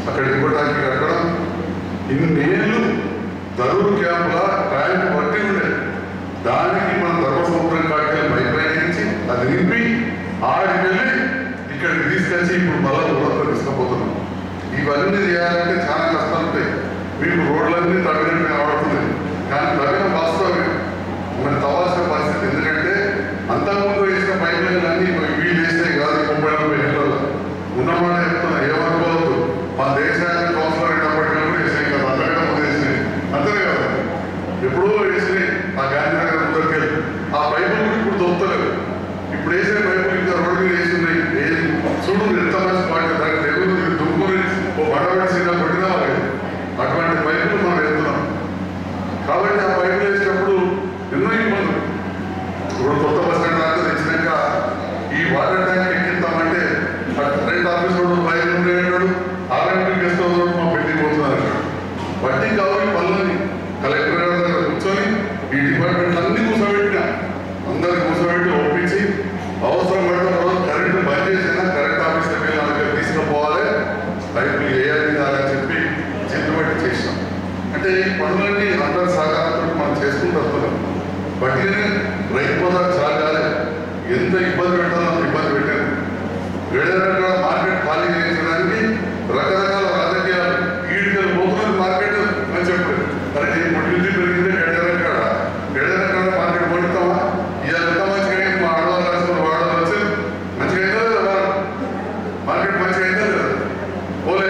D: అక్కడ ఇంకో ట్యాంక్ కట్టడం ఇన్నేళ్ళు ధరూరు క్యాంపుల ట్యాంక్ పట్టి ఉండేది దానికి మన ధర్మ సముద్రం కాడికి పైప్ లైన్ ఇచ్చి అది నింపి ఆడికి వెళ్ళి ఇక్కడికి తీసుకొచ్చి ఇప్పుడు మళ్ళా ఊరంతా తీసుకుపోతున్నాం ఇవన్నీ చేయాలంటే చాలా కష్టాలు ఉంటాయి మీకు రోడ్లన్నీ తగ్గడం కావడుతుంది కానీ తగ్గడం వాస్తవమే మరి తవ్వాల్సిన పరిస్థితి ఎందుకంటే అంతకుముందు వేసిన పైప్ లైన్లు అన్ని వీళ్ళు వేసినాయి కాదు ఈ ముప్పై నలభై ఏళ్ళలో ఉన్నమాట చెప్తున్నా ఏమనుకోవద్దు మా దేశానికి కౌన్సిలర్ అయినప్పటికీ కూడా వేసినాయి కదా అంతకంటే ముందు వేసినాయి అంతనే కదా ఎప్పుడో వేసినాయి ఆ గాంధీనగర్ ముందరికి వెళ్ళి ఆ పైపులు కూడా ఇప్పుడు దొరుకుతలేదు ఇప్పుడు వేసిన పైపులు ఇంకా రోడ్డు మీద వేసి ఉన్నాయి ఏది చూడు ఎంత మంచి పాట దానికి తెగులు దుమ్ముని ఓ బడబడి సీదా కొట్టినా వాళ్ళు అటువంటి పైపులు మనం వెళ్తున్నాం కాబట్టి ఆ పైపులు వేసినప్పుడు ఎన్నో ఇబ్బందులు ఇప్పుడు కొత్త బస్ స్టాండ్ దాకా తెచ్చినాక ఈ వాటర్ ట్యాంక్ ఎక్కిస్తామంటే ఆ కరెంట్ ఆఫీస్ వాడు బయట ఉండేవాడు ఆర్ఎంపీ గెస్ట్ హౌస్ వాడు మా పెళ్లి పోతున్నారు అక్కడ వడ్డీ కావాలి పనులని కలెక్టర్ గారి దగ్గర కూర్చొని ఈ డిపార్ట్మెంట్ అన్ని కూర్చోబెట్టినా అందరికి కూర్చోబెట్టి ఒప్పించి అవసరం పడిన రోజు కరెంటు బంద్ చేసినా కరెంట్ ఆఫీస్ దగ్గర నా దగ్గర తీసుకుపోవాలి పైపులు వేయాలి అని చెప్పి చిట్టుబట్టి చేసినాం అంటే ఈ పనులన్నీ అందరి సహకారంతో మనం చేసుకుంటూ వస్తున్నాం బట్టినే రైతు బజార్ సాగాలి ఎంత ఇబ్బంది పెట్టాలో అంత ఇబ్బంది పెట్టారు వేడరకాల మార్కెట్ ఖాళీ చేయించడానికి రకరకాల రాజకీయాలు ఈడికలు పోతున్నది మార్కెట్ అని చెప్పారు అరే నేను పొట్టింది పెరిగింది గడరకాడ గడరకాడ మార్కెట్ పడుతామా ఇవాళ ఎంత మంచిగా అయింది మా ఆడవాళ్ళు రాసిన వాడవాళ్ళు వచ్చి మంచిగా అయిందా లేదా వారు? మార్కెట్ మంచిగా అయిందా లేదా పోలే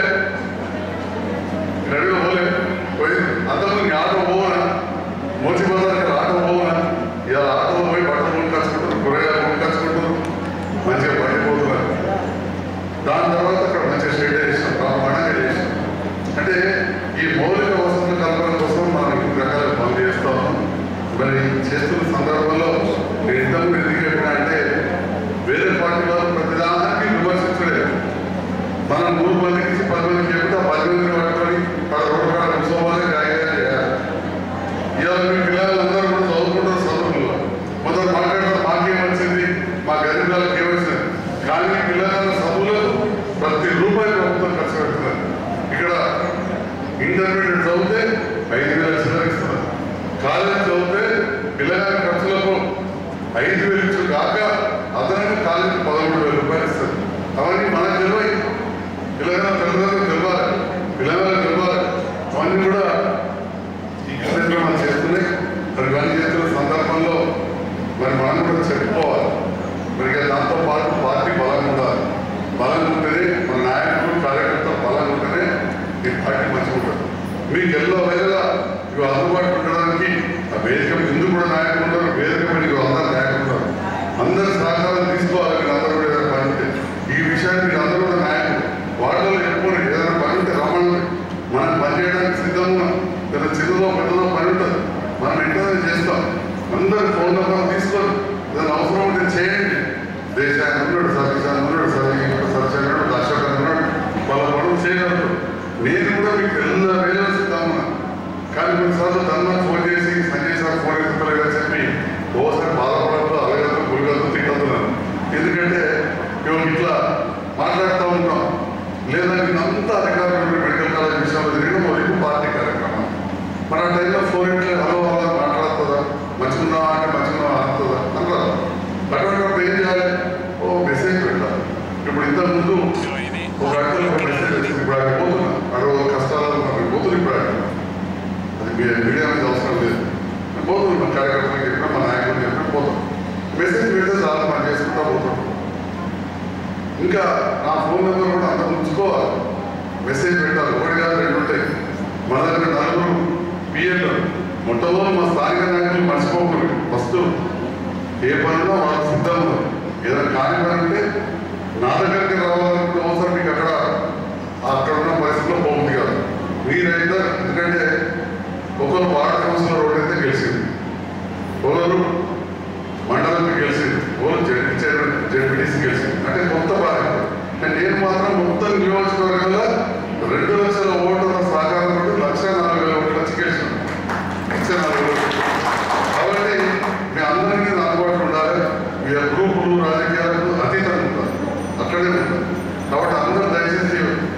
D: గడిలో పోలే పోయింది అంతకుముందు ఆటో పోవనా మోచి బజార్కి ఆటో పోవనా ఇవాళ ఆటో పోయి బట్టలు కొనుకొచ్చుకుంటారు కూరగాయలు కొనుకొచ్చుకుంటారు మంచిగా పడిపోతున్నారు దాని తర్వాత అక్కడ మంచిగా షెడ్ వేసాం బ్రహ్మాండంగా చేసాం అంటే ఈ మౌలిక వసతుల కల్పన కోసం మనం ఇన్ని రకాల పనులు చేస్తాము మరి చేస్తున్న సందర్భంలో నేను ఇంతకు ఎందుకు చెప్పినా అంటే వేరే పార్టీ వాళ్ళు ప్రతిదానికి విమర్శించలేదు మనం నూరు మందికి ఇచ్చి పది మందికి చెప్తే ఆ పది మందిని పట్టుకొని అక్కడ రోడ్డు కాడ కూర్చోవాలి గాయగా చేయాలి ఇవాళ మీ పిల్లలందరూ కూడా చదువుకుంటారు చదువుకున్నారు మొదలు మాట్లాడతారు మాకేం వచ్చింది మా గరీబ్ వాళ్ళకి ఏమొచ్చింది కానీ పిల్లల చదువులకు ప్రతి రూపాయి ప్రభుత్వం ఖర్చు పెడుతున్నారు ఇక్కడ ఇంటర్మీడియట్ చదివితే ఐదు వేల చిల్లర ఇస్తున్నారు కాలేజ్ చదివితే పిల్లగారి ఖర్చులకు ఐదు వేలు ఇచ్చు కాక అదనంగా కాలేజీ పదమూడు వేల రూపాయలు ఇస్తారు అవన్నీ మనకు తెలియదు పిల్లగాల తల్లిదండ్రులకు తెలియాలి పిల్లగాలకు తెలియాలి అవన్నీ కూడా ఈ కార్యక్రమాలు చేస్తున్నాయి మరి ఇవన్నీ చేస్తున్న సందర్భంలో మరి మనం కూడా చెప్పుకోవాలి మరి ఇక దాంతో పాటు పార్టీ బలంగా ఉండాలి బలంగా ఉంటేనే మన నాయకులు కార్యకర్తలు బలంగా ఉంటేనే ఈ పార్టీ మంచిగా ఉంటుంది మీకు ఎల్లో వేళ ఇవి అందుబాటులో ఉండడానికి ఆ వేదిక మీద ఎందుకు కూడా నాయకులు ఉన్నారు వేదిక మీద ఇవి అందరు నాయకులు ఉన్నారు అందరి సహకారం తీసుకోవాలి మీరు అందరూ కూడా ఏదైనా పని ఉంటే ఈ విషయాన్ని మీరు అందరూ కూడా నాయకులు వాళ్ళలో చెప్పుకొని ఏదైనా పని ఉంటే రమ్మని మనం పని చేయడానికి సిద్ధంగా ఉన్నాం ఏదైనా చిన్నదో పెద్దదో పని ఉంటుంది మనం ఇంటనే చేస్తాం అందరి ఫోన్ నెంబర్ తీసుకొని ఏదైనా అవసరం ఉంటే చేయండి దేశాన్ని ఉన్నాడు సతీశాన్ని ఉన్నాడు సతీ సత్యాన్ని అశోక్ ఉన్నాడు వాళ్ళ పనులు చేయగలరు నేను కూడా మీకు ಎಲ್ಲ వేల సిద్ధంగా కానీ కొన్నిసార్లు తన ఫోన్ చేసి సంజయ్ సార్ ఫోన్ చేస్తారు కదా చెప్పి ఓసారి బాధపడద్దు అలాగదు గురిగదు తిట్టతున్నాను ఎందుకంటే మేము ఇట్లా మాట్లాడుతూ ఉంటాం లేదా నేను అంత అధికారులు మెడికల్ కాలేజ్ విషయంలో జరిగిన మొదటి పార్టీ కార్యక్రమం మన టైంలో ఫోన్ ఇంట్లో హలో హలో మాట్లాడుతుందా మంచిగున్నా అంటే మంచిగున్నా అంటుందా అంటారు అటువంటిప్పుడు ఏం చేయాలి ఓ మెసేజ్ పెట్టాలి ఇప్పుడు ఇంతకు ముందు ఒక అర్థంలో ఒక మెసేజ్ వచ్చింది ఇప్పుడు అక్కడ పోతున్నా అక్కడ ఒక కష్టాలు ఉన్నారు పోతుంది ఇప్పుడు అక్కడ అది మీ- మీడియా మీద అవసరం లేదు నేను పోతుంది మా కార్యకర్తలకు చెప్పినా మా నాయకులకు చెప్పినా పోతాం మెసేజ్ పెడితే చాలా పని చేసుకుంటా పోతాం ఇంకా నా ఫోన్ నెంబర్ కూడా అంత ఉంచుకోవాలి మెసేజ్ పెట్టాలి ఒకటి కాదు రెండు ఉంటాయి మన దగ్గర నలుగురు పిఎల్ మొట్టమొదటి మా స్థానిక నాయకులు మర్చిపోకూడదు ఫస్ట్ ఏ పనుల్లో వాళ్ళు సిద్ధంగా ఉన్నారు. ఏదైనా కాని పని ఉంటే నా దగ్గరికి రావాలనుకున్న అవసరం మీకు అక్కడ అక్కడ ఉన్న పరిస్థితిలో పోతుంది కాదు మీరైతే ఎందుకంటే ఒకరు వార్డు కౌన్సిలర్ రోడ్ అయితే గెలిచింది ఒకరు మండలానికి గెలిచింది ఒకరు జడ్పీ జడ్పీటీసీ గెలిచింది అంటే కొత్త బాధ్యత అంటే నేను మాత్రం మొత్తం నియోజకవర్గంలో రెండు లక్షల ఓట్ల సహకారంతో లక్ష నలభై వేల ఓట్ల వచ్చి గెలిచాను లక్ష నలభై వేల ఓట్లు. కాబట్టి మీ అందరికీ నా అందుబాటులో ఉండాలి మీ గ్రూపులు రాజకీయాలకు అతీతంగా ఉండాలి అక్కడే ఉండాలి కాబట్టి అందరూ దయచేసి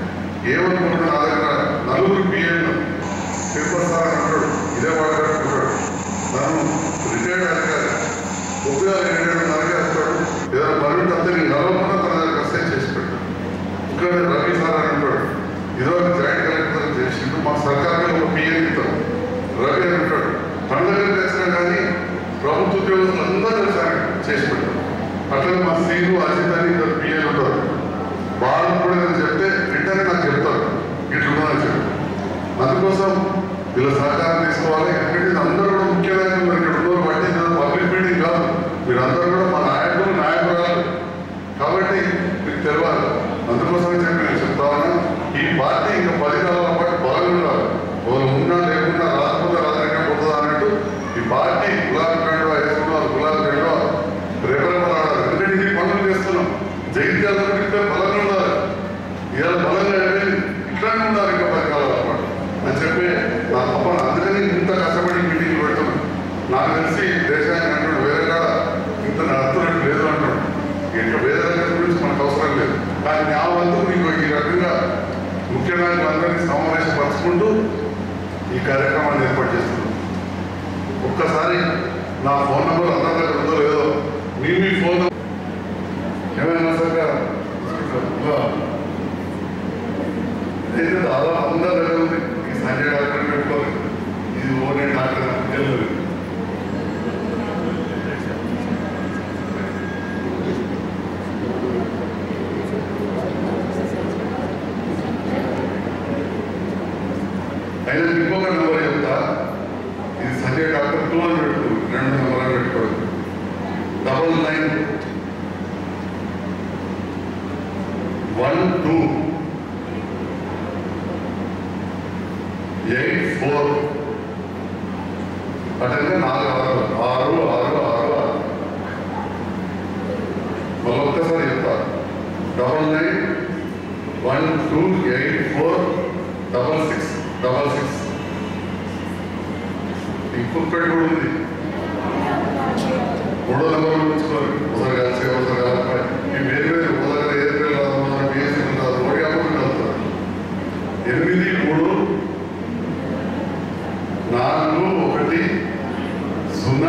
D: ఏమనుకుంటున్నా నా దగ్గర నలుగురు పిఎంలు పేపర్ సార్ అంటాడు ఇదే వాడుకుంటాడు నన్ను రిటైర్డ్ అధికారి ఉపయోగం ఏంటంటే అలాగే వస్తాడు ఏదైనా పని ఉంటే అంతే నేను కలవకుండా తన దగ్గర అసైన్ చేసి పెట్టాడు ఇక్కడ రవి సార్ అని అంటాడు ఇదో జాయింట్ కలెక్టర్ చేసిండు మా సర్కార్కి ఒక పిఎం ఇస్తాం రవి అని అంటాడు తన దగ్గర తెలిసినా కానీ ప్రభుత్వ ఉద్యోగస్తులు అందరూ తెలిసి ఆయన చేసి పెట్టారు అట్లనే మా సీను అజిత్ అని ఇద్దరు పిఎల్ ఉంటారు వాళ్ళు కూడా నేను చెప్తే వెంటనే నాకు చెప్తారు ఇట్లున్నదని చెప్పి అందుకోసం వీళ్ళ సహకారం తీసుకోవాలి ఎందుకంటే అందరూ కూడా ముఖ్యమైన మరి ఇక్కడ ఉన్నవారు బట్టి పబ్లిక్ మీటింగ్ కాదు మీరందరూ కూడా మా నాయకులు నాయకురాలు కాబట్టి మీకు తెలియాలి అందుకోసమే చెప్పి నేను చెప్తాను ఈ పార్టీ ఇంకా పది కాలాల పాటు బలంగా ఉండాలి వాళ్ళు ఉన్నా లేకున్నా రాకపోతే రాజకీయం పోతుందా అన్నట్టు ఈ పార్టీ గులాబీ కండువా వేసుకున్నారు గులాబీ కండువా రేపరేపలాడాలి ఎందుకంటే ఇది పనులు చేస్తున్నాం జగిత్యాల ఇట్లా బలంగా ఉండాలి ఇవాళ బలంగా వెళ్ళి ఇట్లానే ఉండాలి ఇంకా పది కాలాల పాటు అని చెప్పి నా తప్పన అందుకని ఇంత కష్టపడి మీటింగ్ పెడుతున్నాను నాకు తెలిసి దేశానికి అంటాడు వేరే కాడ ఇంత నడుతున్నట్టు లేదు అంటాడు ఇంకా వేరే రకం గురించి మనకు అవసరం లేదు కానీ నా వంతు మీకు ఈ రకంగా ముఖ్య నాయకులందరినీ సమావేశపరచుకుంటూ ఈ కార్యక్రమాన్ని ఏర్పాటు చేస్తున్నాం ఒక్కసారి నా ఫోన్ నెంబర్ అందరి దగ్గర ఉందో లేదో మీ మీ ఫోన్ ఏమైనా సరే అయితే దాదాపు అందరి దగ్గర ఉంది ఈ సంజయ్ డాక్టర్ పెట్టుకోలేదు ఇది ఓనే డాక్టర్ నాకు తెలియదు అయినా ఇంకొక నెంబర్ చెప్తా ఇది సంజయ్ డాక్టర్ టూ అని పెట్టుకో రెండు నెంబర్ అని పెట్టుకోడు double nine one two eight four అంటే నాలుగు ఆరు ఆరు ఆరు ఆరు ఆరు మళ్ళీ ఒక్కసారి చెప్తా double nine one two eight four double six double six ఇంకొకటి కూడా ఉంది మూడో నెంబర్ ఉంచుకోరు ఒకసారి కలిసి ఒకసారి కలపాలి ఈ వేరు వేరు ఒకసారి ఏ పేరు రాదు ఒకసారి బిఎస్సీ రాదు ఒకటి అప్పుడు వెళ్తారు ఎనిమిది మూడు నాలుగు ఒకటి సున్నా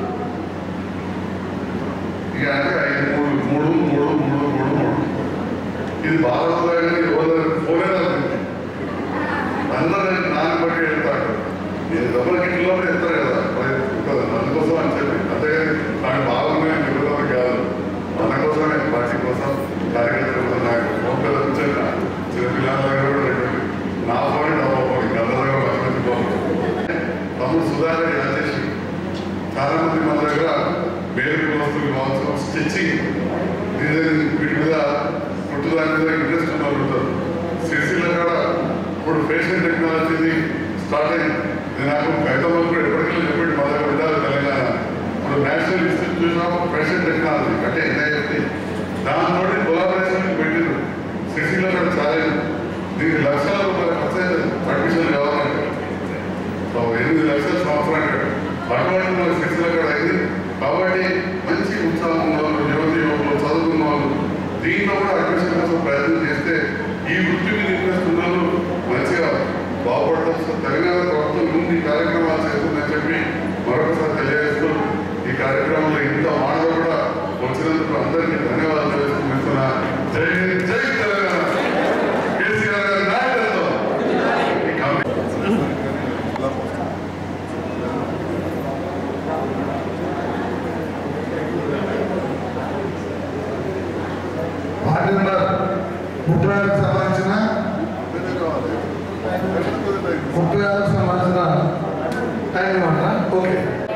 D: ఇక అంటే ఐదు మూడు మూడు మూడు మూడు మూడు మూడు ఇది భారత్లో కానీ ఎవరు ఫోనే రాదు అందరూ నాలుగు బట్టి వెళ్తాడు నేను డబ్బులకి ఇంట్లో ఎత్తారు కదా మరి ఉంటుంది. అందుకోసం అని చెప్పి అంతేగాని నాకు బాగున్నాయని చెప్పడం కాదు అందుకోసమే పార్టీ కోసం కార్యకర్తల కోసం నాకు ఫోన్ కదా కూర్చొని చిన్నపిల్లల దగ్గర కూడా రెండు నా ఫోన్ డబ్బా ఫోన్ అందరి దగ్గర మంచి మంచి ఫోన్ తమ్ముడు సుధాకర్ ఇలా చేసి చాలా మంది మన దగ్గర వేరు వస్తువులు కావచ్చు స్టిచ్చింగ్ డిజైన్ వీటి మీద కుట్టుదాని మీద ఇంట్రెస్ట్ ఉన్న వాళ్ళు ఉంటారు సిరిసిల్ల కూడా ఇప్పుడు ఫ్యాషన్ టెక్నాలజీని స్టార్ట్ అయింది ఇది నాకు గతంలో కూడా ఎప్పటికీ చెప్పండి మా దగ్గర ఉండాలి తెలంగాణ ఇప్పుడు national institution of fashion technology అంటే ఎన్ఐఎఫ్టి దాంతో కొలాబరేషన్ పెట్టిండ్రు సిరిసిల్ల కూడా చాలా దీనికి లక్షల రూపాయల ఖర్చు అయితే అడ్మిషన్ కావాలంటే సో ఎనిమిది లక్షల సంవత్సరానికి అటువంటి మన శిక్షణ కూడా అయింది కాబట్టి మంచి ఉత్సాహం ఉన్న వాళ్ళు యువతి యువకులు చదువుకున్న వాళ్ళు దీంట్లో కూడా అడ్మిషన్ కోసం ప్రయత్నం చేస్తే ఈ వృత్తి మీద ఇంట్రెస్ట్ ఉన్న వాళ్ళు మంచిగా బాగుపడతాం సో తెలంగాణ ప్రభుత్వం ముందు ఈ కార్యక్రమాలు చేస్తుందని చెప్పి మరొకసారి తెలియజేస్తూ ఈ కార్యక్రమంలో ఇంత మాటలు కూడా వచ్చినందుకు అందరికీ ధన్యవాదాలు తెలుసుకుంటున్నా జై హింద్, జై తెలంగాణ కేసీఆర్ గారి నాయకత్వం ఈ కమిటీ
A: వార్డు నెంబర్ ముప్పై ఆరుకు సంబంధించిన ముప్పై ఆరుకు సంబంధించిన టైం ఇవ్వండి ఓకే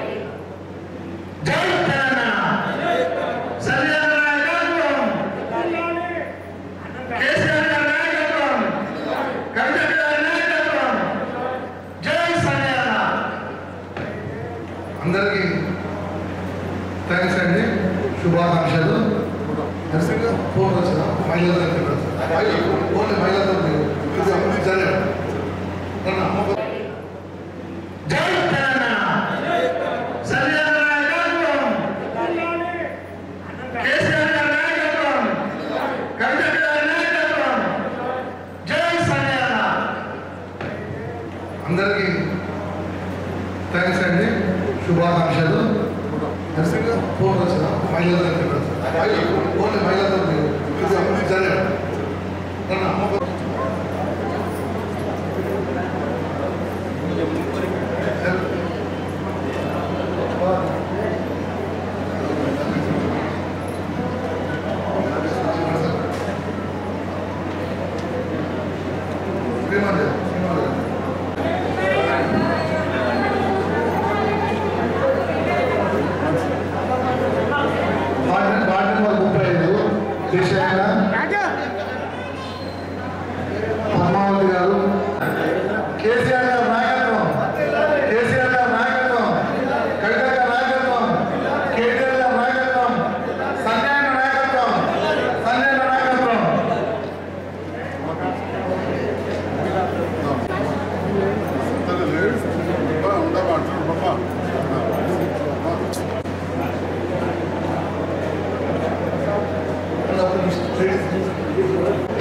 B: జై తెలంగాణ సంజయ్ నాయకత్వం కేసీఆర్ గారి నాయకత్వం కవిత గారి నాయకత్వం జై సంజయ్ అన్న
A: అందరికీ థ్యాంక్స్ అండి శుభాకాంక్షలు ఫోన్ వచ్చిన మహిళలతో ఓన్లీ మహిళలతో సరే
B: జై తెలంగాణ సంజయ్ నాయకత్వం కేసీఆర్ గారి నాయకత్వం కవిత గారి నాయకత్వం జై
A: వచ్చిన మహిళలు ఓన్లీ మహిళలతో సరే అన్న, అమ్మ శ్రీమంత్ శ్రీమంత్ వార్డు వార్డు నెంబర్ ముప్పై ఐదు దిశైన పద్మావతి గారు కేసీఆర్ గారు నాయకత్వం కేసీఆర్ గారు నాయకత్వం కవిత గారు నాయకత్వం కేటీఆర్ గారు నాయకత్వం సంజయ్ నాయకత్వం సంజయ్ నాయకత్వం ఉండమంటారు